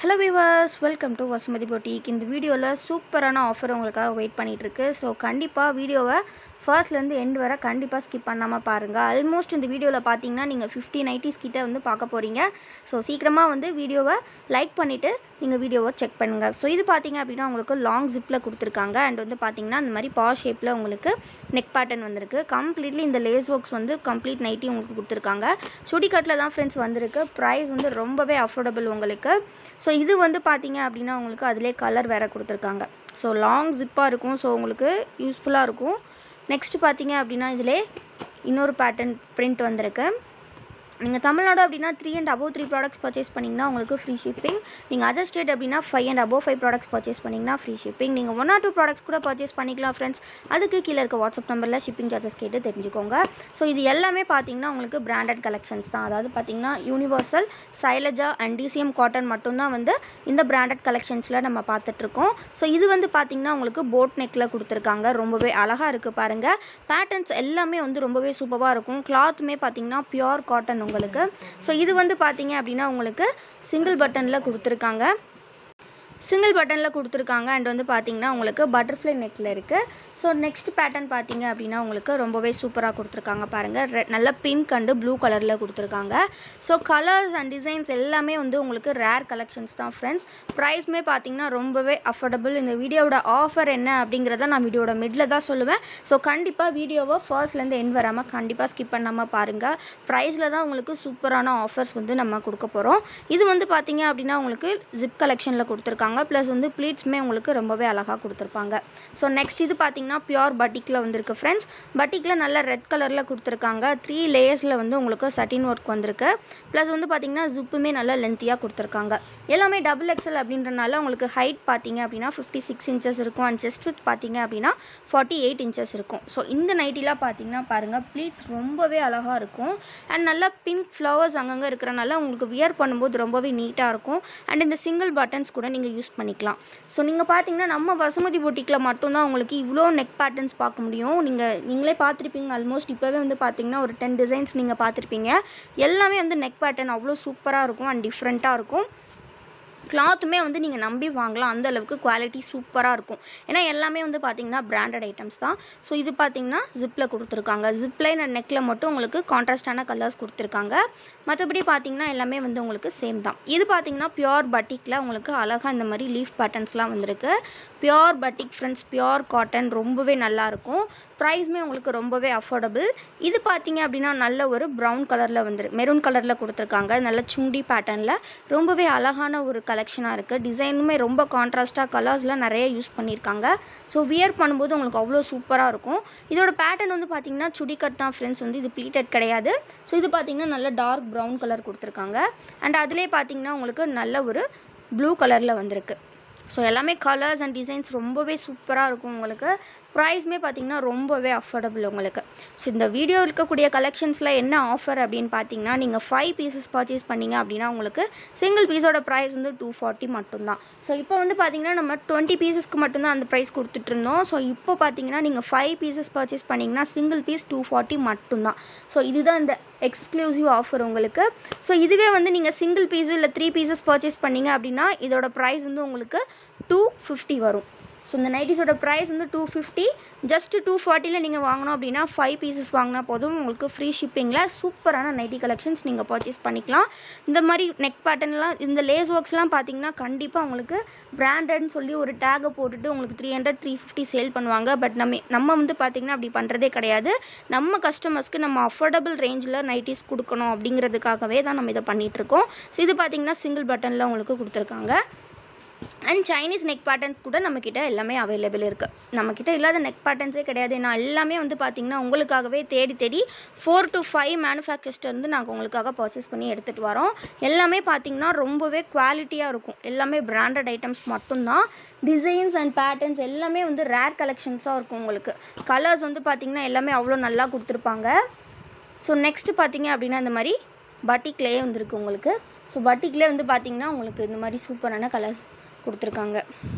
hello viewers welcome to Vasumathi boutique இந்த வீடியோவில் சூப்பரான ஆஃபர் உங்களுக்காக வெயிட் பண்ணிகிட்ருக்கு ஸோ கண்டிப்பாக வீடியோவை ஃபர்ஸ்ட்லேருந்து எண்ட் வரை கண்டிப்பாக ஸ்கிப் பண்ணாமல் பாருங்கள் ஆல்மோஸ்ட் இந்த வீடியோவில் பார்த்தீங்கன்னா நீங்கள் ஃபிஃப்டி நைன்ட்டிஸ் கிட்ட வந்து பார்க்க போகிறீங்க ஸோ சீக்கிரமாக வந்து வீடியோவை லைக் பண்ணிவிட்டு நீங்கள் வீடியோவை செக் பண்ணுங்கள் ஸோ இது பார்த்தீங்க அப்படின்னா உங்களுக்கு லாங் ஜிப்பில் கொடுத்துருக்காங்க அண்ட் வந்து பார்த்தீங்கன்னா இந்த மாதிரி பா ஷேப்பில் உங்களுக்கு நெக் பேட்டர்ன் வந்திருக்கு கம்ப்ளீட்லி இந்த லேஸ் ஒர்க்ஸ் வந்து கம்ப்ளீட் நைட்டி உங்களுக்கு கொடுத்துருக்காங்க சுடிக்கட்டில் தான் ஃப்ரெண்ட்ஸ் வந்திருக்கு ப்ரைஸ் வந்து ரொம்பவே அஃபோர்டபுள் உங்களுக்கு ஸோ இது வந்து பார்த்தீங்க அப்படின்னா உங்களுக்கு அதிலே கலர் வேறு கொடுத்துருக்காங்க ஸோ லாங் ஜிப்பாக இருக்கும் ஸோ உங்களுக்கு யூஸ்ஃபுல்லாக இருக்கும் நெக்ஸ்ட் பார்த்தீங்க அப்படின்னா இதிலே இன்னொரு பேட்டர்ன் பிரிண்ட் வந்திருக்கு நீங்கள் தமிழ்நாடு அப்படின்னா three and above three products purchase பண்ணிங்கன்னா உங்களுக்கு ஃப்ரீ ஷிப்பிங் நீங்கள் அதர் ஸ்டேட் அப்படின்னா five and above five products purchase பண்ணிங்கன்னா ஃப்ரீ ஷிப்பிங் நீங்கள் ஒன் ஆர் டூ ப்ராடக்ட்ஸ் கூட பர்ச்சேஸ் பண்ணிக்கலாம் ஃப்ரெண்ட்ஸ் அதுக்கு கீழே இருக்க வாட்ஸ்அப் நம்பரில் ஷிப்பிங் சார்ஜஸ் கேட்டு தெரிஞ்சுக்கோங்க ஸோ இது எல்லாமே பார்த்தீங்கன்னா உங்களுக்கு பிராண்டட் கலெக்ஷன்ஸ் தான் அதாவது பார்த்தீங்கன்னா universal Sailaja and DCM cotton மட்டும்தான் வந்து இந்த பிராண்டட் கலெக்ஷன்ஸில் நம்ம பார்த்துட்ருக்கோம் ஸோ இது வந்து பார்த்தீங்கன்னா உங்களுக்கு போட் நெக்கில் கொடுத்துருக்காங்க ரொம்பவே அழகாக இருக்குது பாருங்கள் பேட்டர்ன்ஸ் எல்லாமே வந்து ரொம்பவே சூப்பராக இருக்கும் கிளாத்துமே பார்த்தீங்கன்னா பியோர் காட்டன் உங்களுக்கு ஸோ இது வந்து பார்த்தீங்க அப்படின்னா உங்களுக்கு சிங்கிள் பட்டனில் கொடுத்துருக்காங்க சிங்கிள் பட்டனில் கொடுத்துருக்காங்க அண்ட் வந்து பார்த்தீங்கன்னா உங்களுக்கு பட்டர்ஃப்ளை நெக்கில் இருக்குது ஸோ நெக்ஸ்ட் பேட்டர்ன் பார்த்தீங்க அப்படின்னா உங்களுக்கு ரொம்பவே சூப்பராக கொடுத்துருக்காங்க பாருங்கள் ரெ நல்ல பிங்க் அண்டு ப்ளூ கலரில் கொடுத்துருக்காங்க ஸோ கலர்ஸ் அண்ட் டிசைன்ஸ் எல்லாமே வந்து உங்களுக்கு ரேர் கலெக்ஷன்ஸ் தான் ஃப்ரெண்ட்ஸ் ப்ரைஸ்மே பார்த்தீங்கன்னா ரொம்பவே அஃபோர்டபுள் இந்த வீடியோவோட ஆஃபர் என்ன அப்படிங்கிறத நான் வீடியோட மிடில் தான் சொல்லுவேன் ஸோ கண்டிப்பாக வீடியோவை ஃபர்ஸ்ட்லேருந்து எண்ட் வராமல் கண்டிப்பாக ஸ்கிப் பண்ணாமல் பாருங்கள் ப்ரைஸில் தான் உங்களுக்கு சூப்பரான ஆஃபர்ஸ் வந்து நம்ம கொடுக்க போகிறோம் இது வந்து பார்த்தீங்க அப்படின்னா உங்களுக்கு ஜிப் கலெக்ஷனில் கொடுத்துருக்காங்க ப்ளஸ் வந்து ப்ளீட்ஸுமே உங்களுக்கு ரொம்பவே அழகாக கொடுத்துருப்பாங்க ஸோ நெக்ஸ்ட் இது பார்த்தீங்கன்னா பியோர் பட்டிக்கில் வந்திருக்கு ஃப்ரெண்ட்ஸ் பட்டிக்கில் நல்ல ரெட் கலரில் கொடுத்துருக்காங்க த்ரீ லேயர்ஸில் வந்து உங்களுக்கு சட்டின் ஒர்க் வந்திருக்கு ப்ளஸ் வந்து பார்த்தீங்கன்னா ஜிப்புமே நல்லா லென்த்தியாக கொடுத்துருக்காங்க எல்லாமே டபுள் எக்ஸல் அப்படின்றனால உங்களுக்கு ஹைட் பார்த்தீங்க அப்படின்னா ஃபிஃப்டி சிக்ஸ் இன்ச்சஸ் இருக்கும் அண்ட் செஸ்ட் வித் பார்த்தீங்க அப்படின்னா ஃபார்ட்டி எயிட் இன்ச்சஸ் இருக்கும் ஸோ இந்த நைட்டிலாம் பார்த்தீங்கன்னா பாருங்கள் ப்ளீட்ஸ் ரொம்பவே அழகாக இருக்கும் அண்ட் நல்லா பிங்க் ஃப்ளவர்ஸ் அங்கங்கே இருக்கிறனால உங்களுக்கு வியர் பண்ணும்போது ரொம்பவே நீட்டாக இருக்கும் அண்ட் இந்த சிங்கிள் பட்டன்ஸ் கூட நீங்கள் யூஸ் பண்ணிக்கலாம் ஸோ நீங்கள் பார்த்தீங்கன்னா நம்ம வசுமதி பொட்டிக்கில் மட்டும்தான் உங்களுக்கு இவ்வளோ நெக் பேட்டர்ன்ஸ் பார்க்க முடியும் நீங்கள் நீங்களே பார்த்துருப்பீங்க ஆல்மோஸ்ட் இப்போவே வந்து பார்த்தீங்கன்னா ஒரு டென் டிசைன்ஸ் நீங்கள் பார்த்துருப்பீங்க எல்லாமே வந்து நெக் பேட்டர்ன் அவ்வளோ சூப்பராக இருக்கும் அண்ட் டிஃப்ரெண்ட்டாக இருக்கும் கிளாத்துமே வந்து நீங்கள் நம்பி வாங்கலாம் அந்த அளவுக்கு குவாலிட்டி சூப்பராக இருக்கும் ஏன்னா எல்லாமே வந்து பார்த்தீங்கன்னா பிராண்டட் ஐட்டம்ஸ் தான் ஸோ இது பார்த்தீங்கன்னா ஜிப்பில் கொடுத்துருக்காங்க ஜிப்லைன் அண்ட் நெக்கில் மட்டும் உங்களுக்கு கான்ட்ராஸ்டான கலர்ஸ் கொடுத்துருக்காங்க மற்றபடி பார்த்தீங்கன்னா எல்லாமே வந்து உங்களுக்கு சேம் தான் இது பார்த்தீங்கன்னா பியோர் பட்டிக்கில் உங்களுக்கு அழகாக இந்த மாதிரி லீஃப் பேட்டர்ன்ஸ்லாம் வந்திருக்கு pure batik friends pure cotton ரொம்பவே நல்லாயிருக்கும் ப்ரைஸுமே உங்களுக்கு ரொம்பவே அஃபோர்டபுள் இது பார்த்தீங்க அப்படின்னா நல்ல ஒரு ப்ரௌன் கலரில் வந்துரு மெரூன் கலரில் கொடுத்துருக்காங்க நல்ல சுண்டி பேட்டர்னில் ரொம்பவே அழகான ஒரு கலெக்ஷனாக இருக்குது டிசைனுமே ரொம்ப கான்ட்ராஸ்ட்டாக கலர்ஸ்லாம் நிறைய யூஸ் பண்ணியிருக்காங்க ஸோ வியர் பண்ணும்போது உங்களுக்கு அவ்வளோ சூப்பராக இருக்கும் இதோட பேட்டர்ன் வந்து பார்த்தீங்கன்னா சுடிக்கட் தான் ஃப்ரெண்ட்ஸ் வந்து இது ப்ளீட்டட் கிடையாது ஸோ இது பார்த்தீங்கன்னா நல்ல டார்க் ப்ரௌன் கலர் கொடுத்துருக்காங்க அண்ட் அதிலே பார்த்தீங்கன்னா உங்களுக்கு நல்ல ஒரு ப்ளூ கலரில் வந்திருக்கு ஸோ எல்லாமே கலர்ஸ் அண்ட் டிசைன்ஸ் ரொம்பவே சூப்பராக இருக்கும் உங்களுக்கு ப்ரைஸ்மே பார்த்திங்கன்னா ரொம்பவே அஃபோர்டபுள் உங்களுக்கு ஸோ இந்த வீடியோ இருக்கக்கூடிய கலெக்ஷன்ஸில் என்ன ஆஃபர் அப்படின்னு பார்த்தீங்கன்னா நீங்கள் ஃபைவ் பீசஸ் பர்ச்சேஸ் பண்ணிங்க அப்படின்னா உங்களுக்கு சிங்கிள் பீஸோட ப்ரைஸ் வந்து டூ ஃபார்ட்டி மட்டும்தான் ஸோ இப்போ வந்து பார்த்திங்கன்னா நம்ம டுவெண்ட்டி பீசஸ்க்கு மட்டும்தான் அந்த ப்ரைஸ் கொடுத்துட்ருந்தோம் ஸோ இப்போ பார்த்தீங்கன்னா நீங்கள் ஃபைவ் பீசஸ் பர்ச்சேஸ் பண்ணிங்கன்னா சிங்கிள் பீஸ் டூ ஃபார்ட்டி மட்டும்தான் ஸோ இதுதான் இந்த எக்ஸ்க்ளூசிவ் ஆஃபர் உங்களுக்கு ஸோ இதுவே வந்து நீங்கள் சிங்கிள் பீஸு இல்லை த்ரீ பீசஸ் பர்ச்சேஸ் பண்ணிங்க அப்படின்னா இதோட ப்ரைஸ் வந்து உங்களுக்கு டூ ஃபிஃப்டி வரும் ஸோ இந்த நைட்டிஸோட ப்ரைஸ் வந்து டூ ஃபிஃப்டி ஜஸ்ட்டு டூ ஃபார்ட்டியில் நீங்கள் வாங்கணும் அப்படின்னா ஃபைவ் பீசஸ் வாங்கினா போதும் உங்களுக்கு ஃப்ரீ ஷிப்பிங்கில் சூப்பரான நைட்டி கலெக்ஷன்ஸ் நீங்கள் பர்ச்சேஸ் பண்ணிக்கலாம் இந்த மாதிரி நெக் பேட்டர்ன்லாம் இந்த லேஸ் ஒர்க்ஸ்லாம் பார்த்தீங்கன்னா கண்டிப்பாக உங்களுக்கு பிராண்டட்னு சொல்லி ஒரு டேகை போட்டுட்டு உங்களுக்கு three hundred three fifty sale பண்ணுவாங்க பட் நம்ம நம்ம வந்து பார்த்திங்கன்னா அப்படி பண்ணுறதே கிடையாது நம்ம கஸ்டமர்ஸ்க்கு நம்ம அஃபோர்டபுள் ரேஞ்சில் நைட்டிஸ் கொடுக்கணும் அப்படிங்கிறதுக்காகவே தான் நம்ம இதை பண்ணிகிட்ருக்கோம் ஸோ இது பார்த்திங்கன்னா சிங்கிள் பட்டனில் உங்களுக்கு கொடுத்துருக்காங்க அண்ட் சைனீஸ் நெக் பேட்டர்ன்ஸ் கூட நம்மக்கிட்ட எல்லாமே அவைலபிள் இருக்குது நம்மக்கிட்ட இல்லாத நெக் பேட்டர்ன்ஸே கிடையாது நான் எல்லாமே வந்து பார்த்திங்கன்னா உங்களுக்காகவே தேடி தேடி ஃபோர் டு ஃபைவ் மேனுஃபேக்சர்ஸ்லேருந்து நாங்கள் உங்களுக்காக பர்ச்சேஸ் பண்ணி எடுத்துகிட்டு வரோம் எல்லாமே பார்த்திங்கன்னா ரொம்பவே குவாலிட்டியாக இருக்கும் எல்லாமே பிராண்டட் ஐட்டம்ஸ் மட்டும்தான் டிசைன்ஸ் அண்ட் பேட்டர்ன்ஸ் எல்லாமே வந்து ரேர் கலெக்ஷன்ஸாக இருக்கும் உங்களுக்கு கலர்ஸ் வந்து பார்த்திங்கன்னா எல்லாமே அவ்வளோ நல்லா கொடுத்துருப்பாங்க ஸோ நெக்ஸ்ட்டு பார்த்தீங்க அப்படின்னா இந்த மாதிரி பட்டிக்லேயே வந்துருக்கு உங்களுக்கு ஸோ பட்டிக்லேயே வந்து பார்த்திங்கன்னா உங்களுக்கு இந்த மாதிரி சூப்பரான கலர்ஸ் கொடுத்துருக்காங்க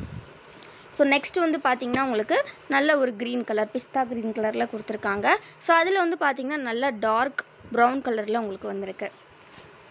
ஸோ நெக்ஸ்ட் வந்து பார்த்தீங்கன்னா உங்களுக்கு நல்ல ஒரு க்ரீன் கலர் பிஸ்தா க்ரீன் கலரில் கொடுத்துருக்காங்க ஸோ அதில் வந்து பார்த்தீங்கன்னா நல்ல டார்க் ப்ரௌன் கலரில் உங்களுக்கு வந்திருக்கு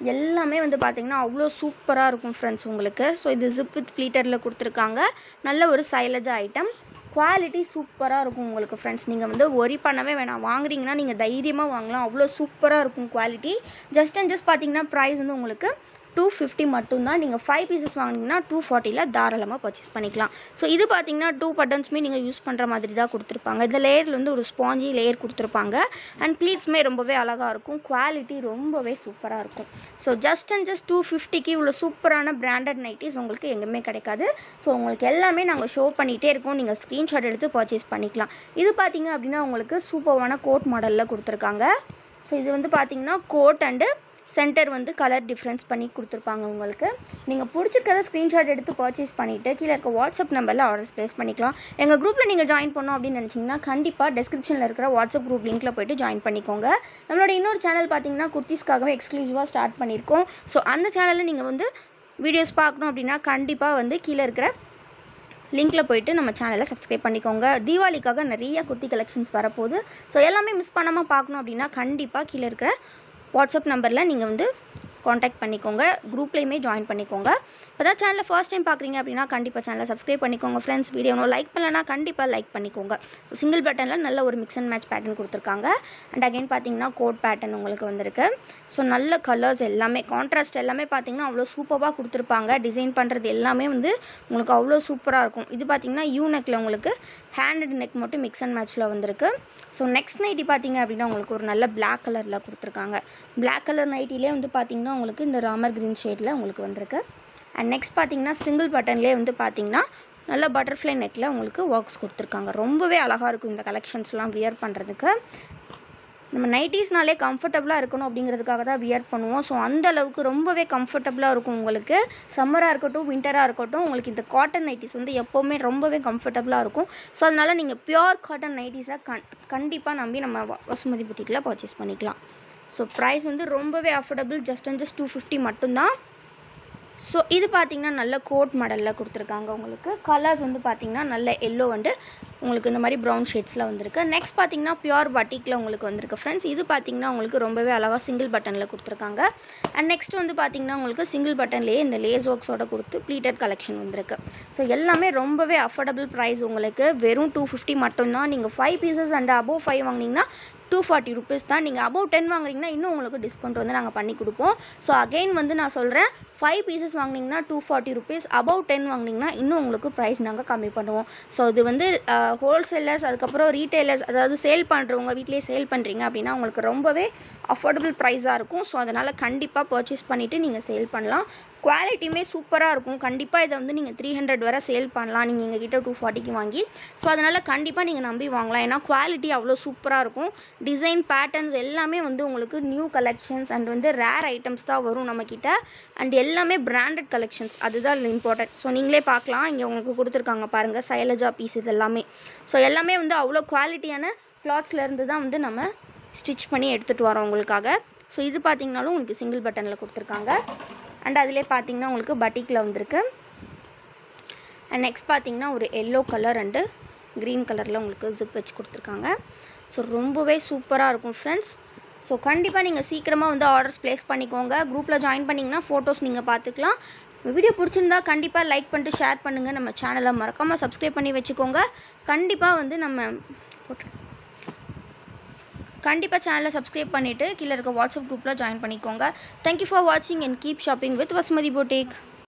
எல்லாமே வந்து பார்த்திங்கன்னா அவ்வளோ சூப்பராக இருக்கும் ஃப்ரெண்ட்ஸ் உங்களுக்கு ஸோ இது ஜிப் வித் ப்ளீட்டரில் கொடுத்துருக்காங்க நல்ல ஒரு சைலஜா ஐட்டம் குவாலிட்டி சூப்பராக இருக்கும் உங்களுக்கு ஃப்ரெண்ட்ஸ் நீங்கள் வந்து ஒரி பண்ணவே வேணாம் வாங்குறீங்கன்னா நீங்கள் தைரியமாக வாங்கலாம் அவ்வளோ சூப்பராக இருக்கும் குவாலிட்டி ஜஸ்ட் அண்ட் ஜஸ்ட் பார்த்தீங்கன்னா ப்ரைஸ் வந்து உங்களுக்கு டூ ஃபிஃப்டி மட்டும்தான் நீங்கள் ஃபைவ் பீசஸ் வாங்கினீங்கன்னா டூ ஃபார்ட்டியில் தாராளமாக பர்ச்சேஸ் பண்ணிக்கலாம் ஸோ இது பார்த்தீங்கன்னா டூ பட்டன்ஸுமே நீங்கள் யூஸ் பண்ணுற மாதிரி தான் கொடுத்துருப்பாங்க இந்த லேயரில் வந்து ஒரு ஸ்பாஞ்சி லேயர் கொடுத்துருப்பாங்க அண்ட் ப்ளீட்ஸுமே ரொம்பவே அழகாக இருக்கும் குவாலிட்டி ரொம்பவே சூப்பராக இருக்கும் so just and just two ஃபிஃப்டிக்கு இவ்வளோ சூப்பரான பிராண்டட் நைட்டிஸ் உங்களுக்கு எங்கேயுமே கிடைக்காது ஸோ உங்களுக்கு எல்லாமே நாங்கள் ஷோ பண்ணிகிட்டே இருக்கோம் நீங்கள் ஸ்க்ரீன்ஷாட் எடுத்து பர்ச்சேஸ் பண்ணிக்கலாம் இது பார்த்தீங்க அப்படின்னா உங்களுக்கு சூப்பரான கோட் மாடலில் கொடுத்துருக்காங்க ஸோ இது வந்து பார்த்தீங்கன்னா கோட் அண்டு சென்டர் வந்து கலர் டிஃப்ரென்ஸ் பண்ணி கொடுத்துருப்பாங்க உங்களுக்கு நீங்கள் பிடிச்சிருக்கத ஸ்க்ரீன்ஷாட் எடுத்து பர்ச்சேஸ் பண்ணிவிட்டு கீழே இருக்க வாட்ஸ்அப் நம்பரில் ஆர்டர்ஸ் ப்ளேஸ் பண்ணிக்கலாம் எங்கள் குரூப்பில் நீங்கள் ஜாயின் பண்ணோம் அப்படின்னு நினச்சிங்கன்னா கண்டிப்பாக டிஸ்கிரிப்ஷனில் இருக்கிற வாட்ஸ்அப் குரூப் லிங்க்கில் போய்ட்டு ஜாயின் பண்ணிக்கோங்க நம்மளோட இன்னொரு சேனல் பார்த்தீங்கன்னா குர்த்திஸ்க்காகவே எக்ஸ்க்ளூசிவாக ஸ்டார்ட் பண்ணியிருக்கோம் ஸோ அந்த சேனலில் நீங்கள் வந்து வீடியோஸ் பார்க்கணும் அப்படின்னா கண்டிப்பாக வந்து கீழே இருக்கிற லிங்க்கில் போயிட்டு நம்ம சேனலை சப்ஸ்கிரைப் பண்ணிக்கோங்க தீபாவளிக்காக நிறைய குர்த்தி கலெக்ஷன்ஸ் வரப்போகுது ஸோ எல்லாமே மிஸ் பண்ணாமல் பார்க்கணும் அப்படின்னா கண்டிப்பாக கீழே இருக்கிற வாட்ஸ்அப் நம்பரில் நீங்கள் வந்து காண்டாக்ட் பண்ணிக்கோங்க குரூப்லேயுமே ஜாயின் பண்ணிக்கோங்க இப்போ தான் சேனலை ஃபர்ஸ்ட் டைம் பார்க்குறீங்க அப்படின்னா கண்டிப்பாக சேனலை சப்ஸ்கிரைப் பண்ணிக்கோங்க ஃப்ரெண்ட்ஸ் வீடியோ லைக் பண்ணலனா கண்டிப்பாக லைக் பண்ணிக்கோங்க சிங்கிள் பட்டனில் நல்ல ஒரு மிக்ஸ் அண்ட் மேட்ச் பேட்டர்ன் கொடுத்துருக்காங்க அண்ட் அகைன் பார்த்தீங்கன்னா கோட் பேட்டர்ன் உங்களுக்கு வந்திருக்கு ஸோ நல்ல கலர்ஸ் எல்லாமே கான்ட்ராஸ்ட் எல்லாமே பார்த்தீங்கன்னா அவ்வளோ சூப்பராக கொடுத்துருப்பாங்க டிசைன் பண்ணுறது எல்லாமே வந்து உங்களுக்கு அவ்வளோ சூப்பராக இருக்கும் இது பார்த்தீங்கன்னா யூ நெக்கில் உங்களுக்கு ஹேண்டட் நெக் மட்டும் மிக்ஸ் அண்ட் மேட்ச்சில் வந்திருக்கு ஸோ நெக்ஸ்ட் நைட்டி பார்த்தீங்க அப்படின்னா உங்களுக்கு ஒரு நல்ல பிளாக் கலரில் கொடுத்துருக்காங்க பிளாக் கலர் நைட்டிலே வந்து பார்த்தீங்கன்னா உங்களுக்கு இந்த ராமர் க்ரீன் ஷேடில் உங்களுக்கு வந்திருக்கு அண்ட் நெக்ஸ்ட் பார்த்தீங்கன்னா சிங்கிள் பட்டன்லேயே வந்து பார்த்தீங்கன்னா நல்ல பட்டர்ஃப்ளை நெக்கில் உங்களுக்கு ஒர்க்ஸ் கொடுத்துருக்காங்க ரொம்பவே அழகாக இருக்கும் இந்த கலெக்ஷன்ஸ்லாம் வியர் பண்ணுறதுக்கு நம்ம நைட்டிஸ்னாலே கம்ஃபர்டபுளாக இருக்கணும் அப்படிங்கிறதுக்காக தான் வியர் பண்ணுவோம் ஸோ அந்த அளவுக்கு ரொம்பவே கம்ஃபர்டபுளாக இருக்கும் உங்களுக்கு சம்மராக இருக்கட்டும் வின்டராக இருக்கட்டும் உங்களுக்கு இந்த காட்டன் நைட்டிஸ் வந்து எப்போவுமே ரொம்பவே கம்ஃபர்டபுளாக இருக்கும் ஸோ அதனால் நீங்கள் பியோர் காட்டன் நைட்டிஸாக கண் கண்டிப்பாக நம்பி நம்ம வ- வசுமதி புட்டிக்கில் பர்ச்சேஸ் பண்ணிக்கலாம் ஸோ ப்ரைஸ் வந்து ரொம்பவே affordable just and just two fifty மட்டும்தான் ஸோ இது பார்த்தீங்கன்னா நல்ல கோட் மாடலில் கொடுத்துருக்காங்க உங்களுக்கு கலர்ஸ் வந்து பார்த்தீங்கன்னா நல்ல எல்லோ வந்து உங்களுக்கு இந்த மாதிரி ப்ரௌன் ஷேட்ஸில் வந்திருக்கு நெக்ஸ்ட் பார்த்தீங்கன்னா பியூர் பட்டிக்கில் உங்களுக்கு வந்திருக்கு ஃப்ரெண்ட்ஸ் இது பார்த்தீங்கன்னா உங்களுக்கு ரொம்பவே அழகாக சிங்கிள் பட்டனில் கொடுத்துருக்காங்க அண்ட் நெக்ஸ்ட் வந்து பார்த்தீங்கன்னா உங்களுக்கு சிங்கிள் பட்டன்லேயே இந்த லேஸ் ஒர்க்ஸோட கொடுத்து ப்ளீட்டட் கலெக்ஷன் வந்திருக்கு ஸோ எல்லாமே ரொம்பவே அஃபோர்டபுள் ப்ரைஸ் உங்களுக்கு வெறும் டூ ஃபிஃப்டி மட்டும்தான் நீங்கள் five pieces and above five வாங்கினீங்கன்னா டூ ஃபார்ட்டி ருபீஸ் தான் நீங்கள் அபவ் டென் வாங்குறீங்கன்னா இன்னும் உங்களுக்கு டிஸ்கவுண்ட் வந்து நாங்கள் பண்ணி கொடுப்போம் ஸோ அகைன் வந்து நான் சொல்கிறேன் ஃபைவ் பீசஸ் வாங்குனீங்கன்னா two forty rupees above ten வாங்குனீங்கன்னா இன்னும் உங்களுக்கு ப்ரைஸ் நாங்கள் கம்மி பண்ணுவோம் ஸோ இது வந்து ஹோல்சேலர்ஸ் அதுக்கப்புறம் ரீட்டைலர்ஸ் அதாவது சேல் பண்ணுறவங்க வீட்டிலேயே சேல் பண்ணுறீங்க அப்படின்னா உங்களுக்கு ரொம்பவே அஃபோர்டபுள் ப்ரைஸாக இருக்கும் ஸோ அதனால் கண்டிப்பாக பர்ச்சேஸ் பண்ணிவிட்டு நீங்கள் சேல் பண்ணலாம் குவாலிட்டியுமே சூப்பராக இருக்கும் கண்டிப்பாக இதை வந்து நீங்கள் த்ரீ ஹண்ட்ரட் வரை சேல் பண்ணலாம் நீங்கள் எங்ககிட்ட டூ ஃபார்ட்டிக்கு வாங்கி ஸோ அதனால் கண்டிப்பாக நீங்கள் நம்பி வாங்கலாம் ஏன்னா குவாலிட்டி அவ்வளோ சூப்பராக இருக்கும் டிசைன் பேட்டர்ன்ஸ் எல்லாமே வந்து உங்களுக்கு நியூ கலெக்ஷன்ஸ் அண்ட் வந்து ரேர் ஐட்டம்ஸ் தான் வரும் நம்மக்கிட்ட அண்ட் எல்லாமே பிராண்டட் கலெக்ஷன்ஸ் அதுதான் இம்பார்ட்டன்ட் ஸோ நீங்களே பார்க்கலாம் இங்கே உங்களுக்கு கொடுத்துருக்காங்க பாருங்கள் சைலஜா பீஸ் இது எல்லாமே ஸோ எல்லாமே வந்து அவ்வளோ குவாலிட்டியான கிளாத்ஸ்லேருந்து தான் வந்து நம்ம ஸ்டிச் பண்ணி எடுத்துகிட்டு வரோம் உங்களுக்காக ஸோ இது பார்த்தீங்கனாலும் உங்களுக்கு சிங்கிள் பட்டனில் கொடுத்துருக்காங்க அண்ட் அதிலே பார்த்தீங்கன்னா உங்களுக்கு பட்டிக்கில் வந்திருக்கு அண்ட் நெக்ஸ்ட் பார்த்தீங்கன்னா ஒரு எல்லோ கலர் அண்டு க்ரீன் கலரில் உங்களுக்கு ஜிப் வச்சு கொடுத்துருக்காங்க ஸோ ரொம்பவே சூப்பராக இருக்கும் ஃப்ரெண்ட்ஸ் ஸோ கண்டிப்பாக நீங்கள் சீக்கிரமாக வந்து ஆர்டர்ஸ் ப்ளேஸ் பண்ணிக்கோங்க குரூப்பில் ஜாயின் பண்ணிங்கன்னா ஃபோட்டோஸ் நீங்கள் பார்த்துக்கலாம் வீடியோ பிடிச்சிருந்தா கண்டிப்பாக லைக் பண்ணிட்டு ஷேர் பண்ணுங்கள் நம்ம சேனலை மறக்காமல் சப்ஸ்கிரைப் பண்ணி வச்சுக்கோங்க கண்டிப்பாக வந்து நம்ம போட்டு கண்டிப்பாக சேனலை சப்ஸ்கிரைப் பண்ணிவிட்டு கீழே இருக்க வாட்ஸ்அப் குரூப்பில் ஜாயின் பண்ணிக்கோங்க தேங்க்யூ ஃபார் வாட்சிங் and keep shopping with Vasumathi போட்டேக்